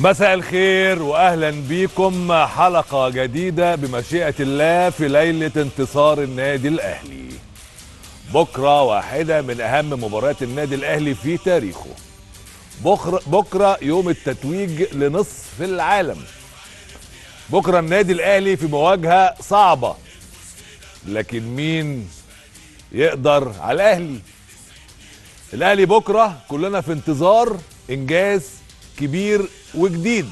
مساء الخير واهلا بيكم حلقه جديده بمشيئه الله في ليله انتصار النادي الاهلي بكره واحده من اهم مباريات النادي الاهلي في تاريخه بكره بكره يوم التتويج لنصف العالم بكره النادي الاهلي في مواجهه صعبه لكن مين يقدر على الاهلي الاهلي بكره كلنا في انتظار انجاز كبير وجديد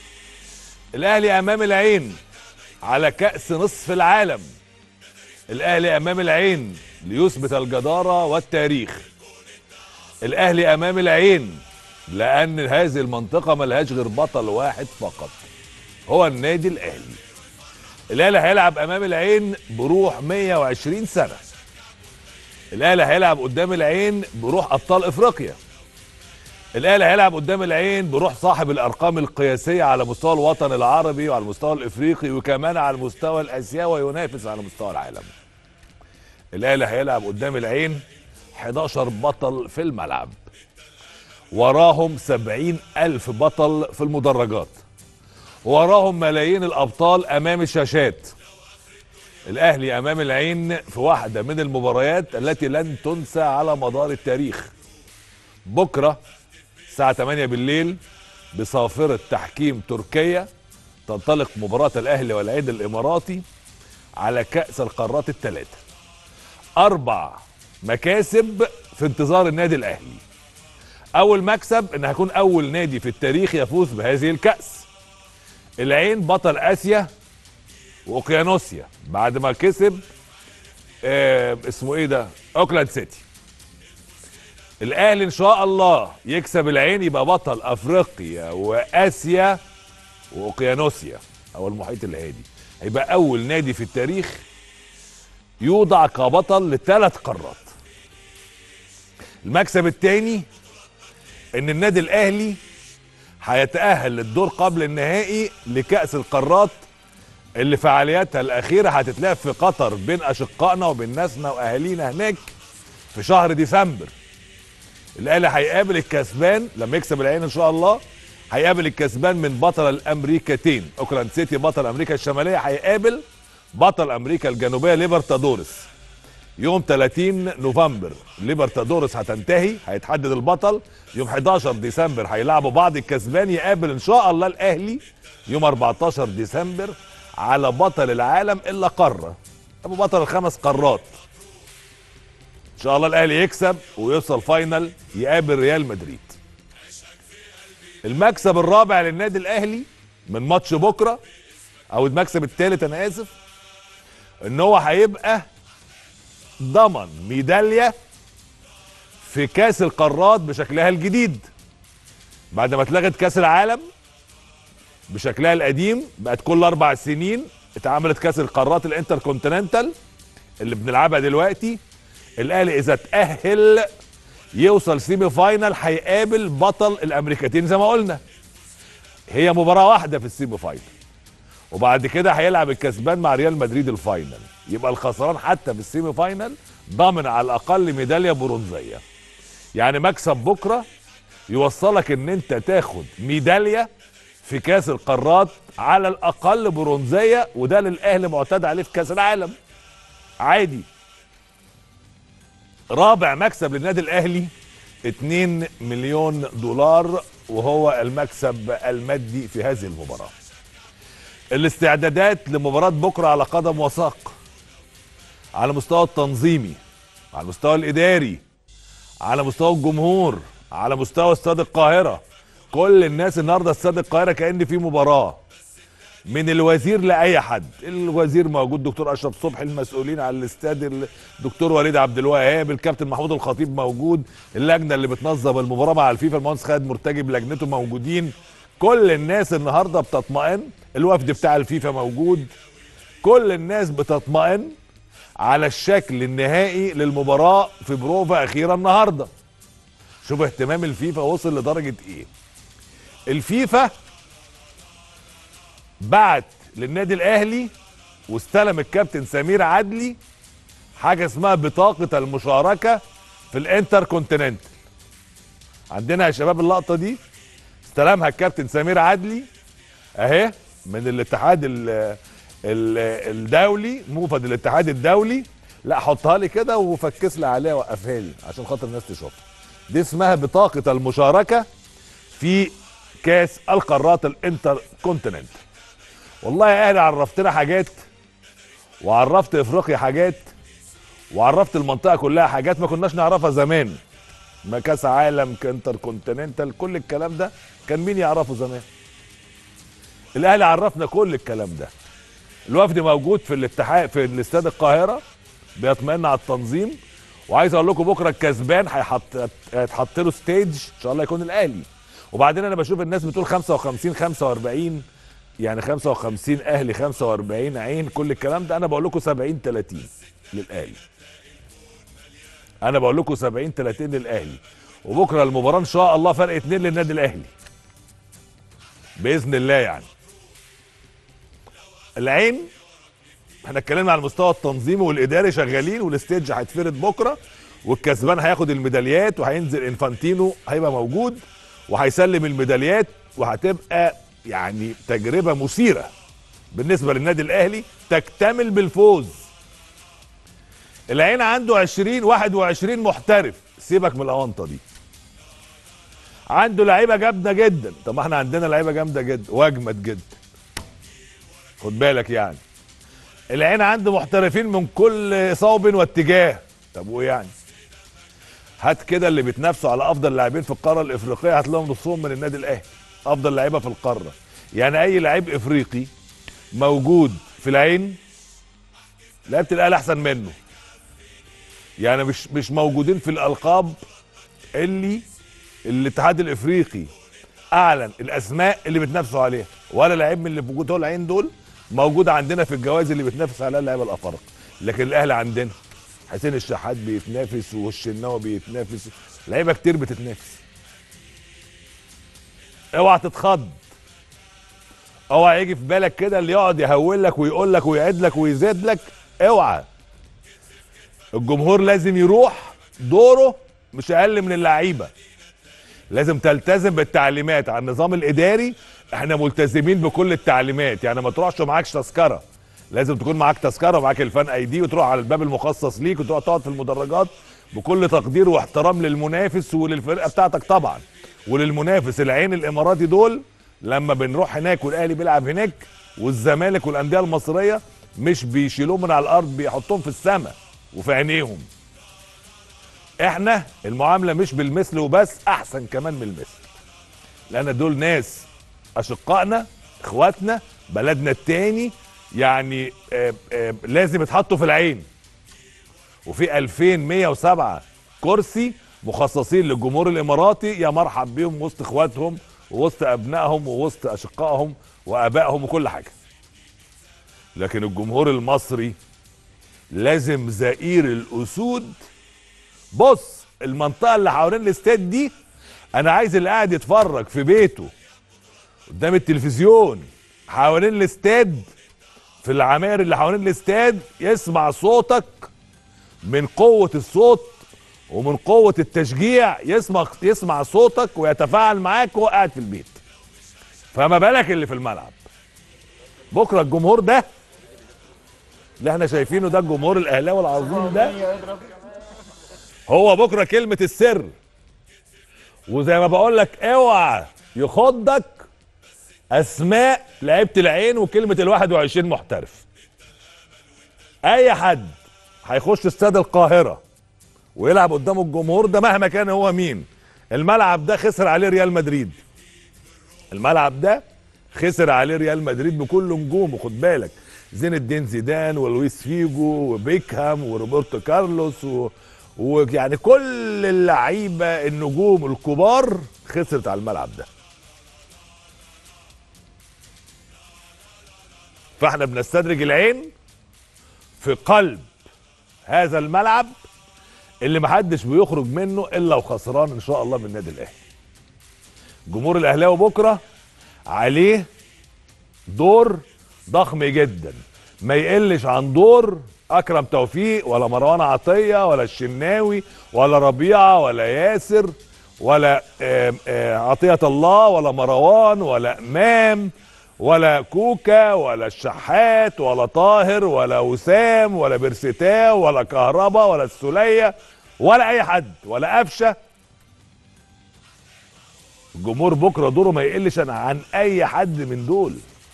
الاهلي امام العين على كاس نصف العالم الاهلي امام العين ليثبت الجداره والتاريخ الاهلي امام العين لان هذه المنطقه ملهاش غير بطل واحد فقط هو النادي الاهلي الاهلي هيلعب امام العين بروح 120 سنه الاهلي هيلعب قدام العين بروح ابطال افريقيا الاهلي هيلعب قدام العين بروح صاحب الارقام القياسيه على مستوى الوطن العربي وعلى المستوى الافريقي وكمان على المستوى الاسيوي وينافس على مستوى العالم الاهلي هيلعب قدام العين 11 بطل في الملعب وراهم 70 ألف بطل في المدرجات وراهم ملايين الأبطال أمام الشاشات الأهلي أمام العين في واحدة من المباريات التي لن تنسى على مدار التاريخ بكرة الساعة 8 بالليل بصافرة تحكيم تركيا تنطلق مباراة الأهلي والعين الإماراتي على كأس القارات الثلاثة أربع مكاسب في انتظار النادي الأهلي أول مكسب إن هيكون أول نادي في التاريخ يفوز بهذه الكأس العين بطل آسيا وأوقيانوسيا بعد ما كسب آه اسمه إيه ده أوكلاند سيتي الاهلي ان شاء الله يكسب العين يبقى بطل افريقيا واسيا واوقيانوسيا او المحيط الهادي هيبقى اول نادي في التاريخ يوضع كبطل لثلاث قارات المكسب الثاني ان النادي الاهلي هيتاهل للدور قبل النهائي لكاس القارات اللي فعالياتها الاخيره هتتلعب في قطر بين اشقائنا وبين ناسنا واهالينا هناك في شهر ديسمبر الاهلي هيقابل الكسبان لما يكسب العين ان شاء الله هيقابل الكسبان من بطل الامريكتين اوكلاند سيتي بطل امريكا الشماليه هيقابل بطل امريكا الجنوبيه ليبرتادورس يوم 30 نوفمبر ليبرتادورس هتنتهي هيتحدد البطل يوم 11 ديسمبر هيلعبوا بعض الكسبان يقابل ان شاء الله الاهلي يوم 14 ديسمبر على بطل العالم الا قاره ابو بطل الخمس قارات ان شاء الله الاهلي يكسب ويوصل فاينل يقابل ريال مدريد المكسب الرابع للنادي الاهلي من ماتش بكره او المكسب الثالث انا اسف ان هو هيبقى ضمن ميداليه في كاس القارات بشكلها الجديد بعد ما اتلغت كاس العالم بشكلها القديم بقت كل اربع سنين اتعملت كاس القارات الانتر كونتيننتال اللي بنلعبها دلوقتي الاهلي اذا تاهل يوصل سيمي فاينل هيقابل بطل الامريكتين زي ما قلنا هي مباراه واحده في السيمي فاينل وبعد كده هيلعب الكسبان مع ريال مدريد الفاينل يبقى الخسران حتى في السيمي فاينل ضامن على الاقل ميداليه برونزيه يعني مكسب بكره يوصلك ان انت تاخد ميداليه في كاس القارات على الاقل برونزيه وده للاهلي معتاد عليه في كاس العالم عادي رابع مكسب للنادي الاهلي 2 مليون دولار وهو المكسب المادي في هذه المباراه الاستعدادات لمباراه بكره على قدم وساق على مستوى التنظيمي على المستوى الاداري على مستوى الجمهور على مستوى استاد القاهره كل الناس النهارده استاد القاهره كان في مباراه من الوزير لاي حد الوزير موجود دكتور اشرف صبحي المسؤولين على الاستاد الدكتور وليد عبد الوهاب الكابتن محمود الخطيب موجود اللجنه اللي بتنظم المباراه مع الفيفا المهندس خالد مرتجي بلجنته موجودين كل الناس النهارده بتطمئن الوفد بتاع الفيفا موجود كل الناس بتطمئن على الشكل النهائي للمباراه في بروفا اخيره النهارده شوف اهتمام الفيفا وصل لدرجه ايه الفيفا بعت للنادي الاهلي واستلم الكابتن سمير عدلي حاجه اسمها بطاقه المشاركه في الانتر كونتيننتال عندنا يا شباب اللقطه دي استلمها الكابتن سمير عدلي اهي من الاتحاد ال ال الدولي موفد الاتحاد الدولي لا حطها لي كده وفكس لي عليها وقفها لي عشان خاطر الناس تشوفها دي اسمها بطاقه المشاركه في كاس القارات الانتر كونتيننت والله يا اهلي عرفتنا حاجات وعرفت افريقيا حاجات وعرفت المنطقه كلها حاجات ما كناش نعرفها زمان ما كاس عالم كانتر كونتيننتال كل الكلام ده كان مين يعرفه زمان الاهلي عرفنا كل الكلام ده الوفد موجود في الاتحاد في الاستاد القاهره بيطمئن على التنظيم وعايز اقول لكم بكره الكسبان هيحط هيتحط له ستيج ان شاء الله يكون الاهلي وبعدين انا بشوف الناس بتقول 55 45 يعني 55 اهلي 45 عين كل الكلام ده انا بقول لكم 70 30 للاهلي انا بقول لكم 70 30 للاهلي وبكره المباراه ان شاء الله فرق اتنين للنادي الاهلي باذن الله يعني العين احنا اتكلمنا على المستوى التنظيمي والاداري شغالين والاستيدج هيتفرد بكره والكسبان هياخد الميداليات وهينزل انفانتينو هيبقى موجود وهيسلم الميداليات وهتبقى يعني تجربه مثيره بالنسبه للنادي الاهلي تكتمل بالفوز العين عنده 20 21 محترف سيبك من الاونطه دي عنده لعيبه جامده جدا طب ما احنا عندنا لعيبه جامده جدا واجمد جدا خد بالك يعني العين عنده محترفين من كل صوب واتجاه طب وايه يعني هات كده اللي بيتنافسوا على افضل لاعبين في القاره الافريقيه هتلاقيهم نصهم من النادي الاهلي افضل لعيبه في القاره يعني اي لعيب افريقي موجود في العين لعيبه الاهلي احسن منه يعني مش مش موجودين في الالقاب اللي الاتحاد الافريقي اعلن الاسماء اللي بتنافسوا عليها ولا لعيب من اللي في وجود العين دول موجود عندنا في الجوائز اللي بتنافس عليها اللعيبه الافارقه لكن الاهلي عندنا حسين الشحات بيتنافس والشناوي بيتنافس لعيبه كتير بتتنافس اوعى تتخض اوعى يجي في بالك كده اللي يقعد يهول لك ويقول لك ويعد لك ويزيد لك اوعى الجمهور لازم يروح دوره مش اقل من اللعيبه لازم تلتزم بالتعليمات على النظام الاداري احنا ملتزمين بكل التعليمات يعني ما تروحش معكش تذكره لازم تكون معاك تذكره ومعاك الفان اي دي وتروح على الباب المخصص ليك وتروح تقعد في المدرجات بكل تقدير واحترام للمنافس وللفرقه بتاعتك طبعا وللمنافس العين الاماراتي دول لما بنروح هناك والاهلي بيلعب هناك والزمالك والانديه المصريه مش بيشيلوهم من على الارض بيحطوهم في السماء وفي عينيهم احنا المعامله مش بالمثل وبس احسن كمان من المثل لان دول ناس اشقائنا اخواتنا بلدنا التاني يعني آه آه لازم يتحطوا في العين وفي 2107 كرسي مخصصين للجمهور الاماراتي يا مرحب بيهم وسط اخواتهم ووسط ابنائهم ووسط اشقائهم وابائهم وكل حاجه لكن الجمهور المصري لازم زئير الاسود بص المنطقه اللي حوالين الاستاد دي انا عايز اللي قاعد يتفرج في بيته قدام التلفزيون حوالين الاستاد في العماير اللي حوالين الاستاد يسمع صوتك من قوه الصوت ومن قوه التشجيع يسمع يسمع صوتك ويتفاعل معاك وهو قاعد في البيت فما بالك اللي في الملعب بكره الجمهور ده اللي احنا شايفينه ده الجمهور الاهلاوي العظيم ده هو بكره كلمه السر وزي ما بقول لك اوعى يخضك اسماء لعيبه العين وكلمه ال 21 محترف اي حد هيخش استاد القاهره ويلعب قدام الجمهور ده مهما كان هو مين الملعب ده خسر عليه ريال مدريد الملعب ده خسر عليه ريال مدريد بكل نجومه خد بالك زين الدين زيدان ولويس فيجو وبيكهام وروبرتو كارلوس و... ويعني كل اللعيبه النجوم الكبار خسرت على الملعب ده فاحنا بنستدرج العين في قلب هذا الملعب اللي محدش بيخرج منه الا وخسران ان شاء الله من النادي الاهلي جمهور الاهلاوي بكره عليه دور ضخم جدا ما يقلش عن دور اكرم توفيق ولا مروان عطيه ولا الشناوي ولا ربيعه ولا ياسر ولا آم، آه، عطيه الله ولا مروان ولا امام ولا كوكا ولا الشحات ولا طاهر ولا وسام ولا بيرستاو ولا كهربا ولا السوليه ولا اي حد ولا قفشه الجمهور بكره دوره ما يقلش عن اي حد من دول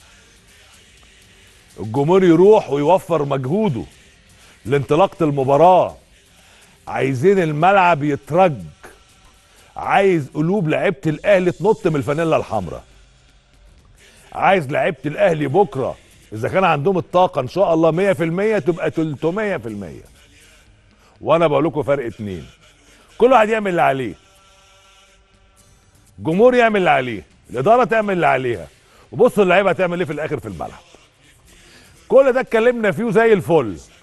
الجمهور يروح ويوفر مجهوده لانطلاقه المباراه عايزين الملعب يترج عايز قلوب لعيبه الاهلي تنط من الفانيلا الحمراء عايز لعيبه الاهلي بكره اذا كان عندهم الطاقه ان شاء الله 100% تبقى 300% وانا بقول لكم فرق اتنين كل واحد يعمل اللي عليه الجمهور يعمل اللي عليه الاداره تعمل اللي عليها وبصوا اللعيبه هتعمل ايه في الاخر في الملعب كل ده اتكلمنا فيه زي الفل